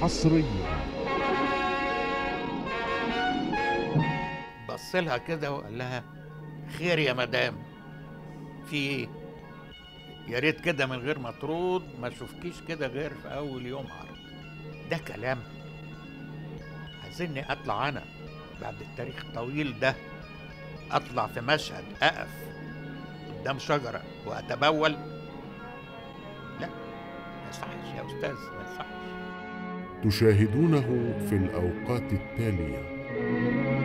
حصريا بص لها كده وقال لها خير يا مدام في ايه يا ريت كده من غير ما ترد ما اشوفكيش كده غير في اول يوم عرض ده كلام عايزيني اطلع انا بعد التاريخ الطويل ده اطلع في مشهد اقف قدام شجره واتبول لا ما يصحش يا استاذ ما يصحش تشاهدونه في الأوقات التالية